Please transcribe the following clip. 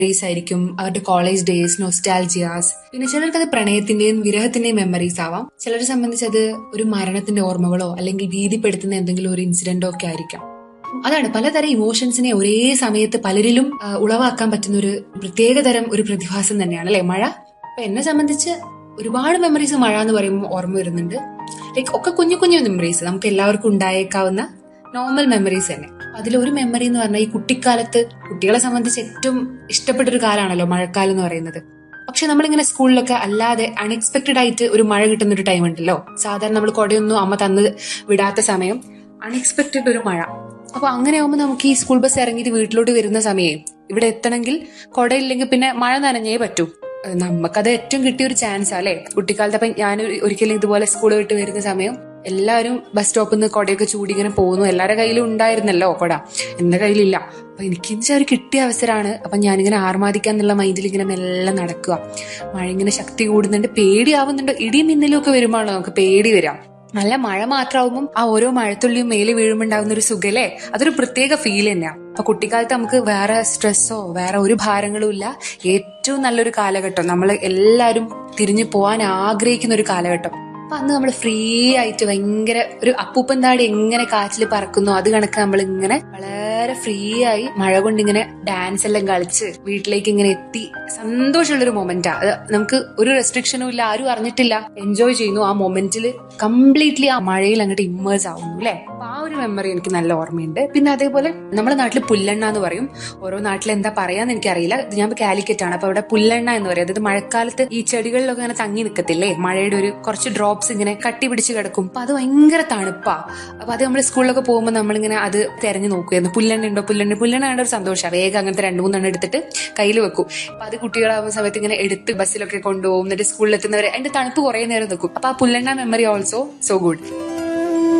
memories ആയിരിക്കും അവരുടെ college days നൊസ്റ്റാൽജിയാസ് പിന്നെ ചിലർക്ക് അത് പ്രണയത്തിന്റെയും വിരഹത്തിന്റെയും മെമ്മറീസ് ആവാം ചിലരെ സംബന്ധിച്ച് അത് ഒരു മരണത്തിന്റെ ഓർമ്മകളോ അല്ലെങ്കിൽ ഭീതിപ്പെടുത്തുന്ന എന്തെങ്കിലും ഒരു ഇൻസിഡന്റോ ഒക്കെ ആയിരിക്കാം അതാണ് പലതരം ഇമോഷൻസിനെ ഒരേ സമയത്ത് പലരിലും ആ, ഉളവാക്കാൻ പറ്റുന്ന ഒരു പ്രത്യേകതരം ഒരു പ്രതിഭാസം തന്നെയാണ് അല്ലെ മഴ അപ്പൊ എന്നെ സംബന്ധിച്ച് ഒരുപാട് മെമ്മറീസ് മഴ എന്ന് പറയുമ്പോൾ ഓർമ്മ വരുന്നുണ്ട് ലൈക്ക് ഒക്കെ കുഞ്ഞു കുഞ്ഞു മെമ്മറീസ് നമുക്ക് എല്ലാവർക്കും ഉണ്ടായേക്കാവുന്ന നോർമൽ മെമ്മറീസ് തന്നെ അതിലൊരു മെമ്മറി എന്ന് പറഞ്ഞാൽ ഈ കുട്ടിക്കാലത്ത് കുട്ടികളെ സംബന്ധിച്ച് ഏറ്റവും ഇഷ്ടപ്പെട്ട ഒരു കാലമാണല്ലോ മഴക്കാലം എന്ന് പറയുന്നത് പക്ഷെ നമ്മളിങ്ങനെ സ്കൂളിലൊക്കെ അല്ലാതെ അൺഎക്സ്പെക്ടഡ് ആയിട്ട് ഒരു മഴ കിട്ടുന്ന ഒരു ടൈം ഉണ്ടല്ലോ സാധാരണ നമ്മൾ കൊടയൊന്നും അമ്മ തന്ന് വിടാത്ത സമയം അൺഎക്സ്പെക്ടഡ് ഒരു മഴ അപ്പൊ അങ്ങനെ ആവുമ്പോൾ നമുക്ക് ഈ സ്കൂൾ ബസ് ഇറങ്ങിയിട്ട് വീട്ടിലോട്ട് വരുന്ന സമയം ഇവിടെ എത്തണമെങ്കിൽ കൊടയില്ലെങ്കിൽ പിന്നെ മഴ നനഞ്ഞേ പറ്റൂ ഏഹ് നമുക്കത് ഏറ്റവും കിട്ടിയ ഒരു ചാൻസ് അല്ലേ കുട്ടിക്കാലത്ത് അപ്പൊ ഞാൻ ഒരു- ഒരിക്കലും ഇതുപോലെ സ്കൂൾ വിട്ട് വരുന്ന സമയം എല്ലാവരും ബസ് സ്റ്റോപ്പിൽ നിന്ന് കൊടയൊക്കെ ചൂടി ഇങ്ങനെ പോകുന്നു എല്ലാവരുടെ കയ്യിലും ഉണ്ടായിരുന്നല്ലോ കൊട എന്റെ കയ്യിലില്ല അപ്പൊ എനിക്ക് വെച്ചാൽ ഒരു കിട്ടിയ അവസരമാണ് അപ്പൊ ഞാനിങ്ങനെ ആർമാദിക്കാന്നുള്ള മൈൻഡിൽ ഇങ്ങനെ മെല്ലെ നടക്കുക മഴ ഇങ്ങനെ ശക്തി കൂടുന്നുണ്ട് പേടിയാവുന്നുണ്ട് ഇടിയും മിന്നലും ഒക്കെ വരുമ്പോഴാണോ നമുക്ക് പേടി വരാം നല്ല മഴ മാത്രമാവുമ്പോൾ ആ ഓരോ മഴത്തുള്ളിയും മേലെ വീഴുമ്പോണ്ടാവുന്ന ഒരു സുഖല്ലേ അതൊരു പ്രത്യേക ഫീൽ തന്നെയാ അപ്പൊ കുട്ടിക്കാലത്ത് നമുക്ക് വേറെ സ്ട്രെസ്സോ വേറെ ഒരു ഭാരങ്ങളും ഇല്ല ഏറ്റവും നല്ലൊരു കാലഘട്ടം നമ്മൾ എല്ലാവരും തിരിഞ്ഞു പോകാൻ ആഗ്രഹിക്കുന്ന ഒരു കാലഘട്ടം അപ്പൊ അന്ന് നമ്മൾ ഫ്രീ ആയിട്ട് ഭയങ്കര ഒരു അപ്പൂപ്പൻ താടി എങ്ങനെ കാറ്റിൽ പറക്കുന്നു അത് കണക്ക് നമ്മൾ ഇങ്ങനെ വളരെ ഫ്രീ ആയി മഴ കൊണ്ട് ഇങ്ങനെ ഡാൻസ് എല്ലാം കളിച്ച് വീട്ടിലേക്ക് ഇങ്ങനെ എത്തി സന്തോഷമുള്ള ഒരു മൊമെന്റാ അത് നമുക്ക് ഒരു റെസ്ട്രിക്ഷനും ഇല്ല ആരും അറിഞ്ഞിട്ടില്ല എൻജോയ് ചെയ്യുന്നു ആ മൊമെന്റിൽ കംപ്ലീറ്റ്ലി ആ മഴയിൽ അങ്ങോട്ട് ഇമ്മേഴ്സ് ആവുന്നു അല്ലെ അപ്പൊ ആ ഒരു മെമ്മറി എനിക്ക് നല്ല ഓർമ്മയുണ്ട് പിന്നെ അതേപോലെ നമ്മുടെ നാട്ടിൽ പുല്ലെണ്ണ എന്ന് പറയും ഓരോ നാട്ടിൽ എന്താ പറയാന്ന് എനിക്കറിയില്ല ഇത് ഞാൻ കാലിക്കറ്റ് ആണ് അപ്പൊ അവിടെ പുല്ലെണ്ണ എന്ന് പറയും അതായത് മഴക്കാലത്ത് ഈ ചെടികളിലൊക്കെ ഇങ്ങനെ തങ്ങി നിൽക്കത്തില്ലേ മഴയുടെ ഒരു കുറച്ച് ഡ്രോപ്സ് ഇങ്ങനെ കട്ടി പിടിച്ച് കിടക്കും അപ്പൊ അത് ഭയങ്കര തണുപ്പാ അപ്പൊ അത് നമ്മൾ സ്കൂളിലൊക്കെ പോകുമ്പോൾ നമ്മളിങ്ങനെ അത് തെരഞ്ഞു നോക്കുമായിരുന്നു പുല്ലെണ്ണ ഉണ്ടോ പുല്ലെണ്ണ പുല്ലെണ്ണ കണ്ട ഒരു സന്തോഷമാണ് വേഗം അങ്ങനത്തെ രണ്ടു മൂന്നെണ്ണം എടുത്തിട്ട് കയ്യിൽ വെക്കും അപ്പൊ അത് കുട്ടികളാവുന്ന സമയത്ത് ഇങ്ങനെ എടുത്ത് ബസ്സിലൊക്കെ കൊണ്ടുപോകും എന്നിട്ട് സ്കൂളിൽ എത്തുന്നവരെ അതിന്റെ തണുപ്പ് കുറെ നേരം നിൽക്കും അപ്പൊ ആ പുല്ലെണ്ണ മെമ്മറി ഓൾസോ സോ ഗുഡ്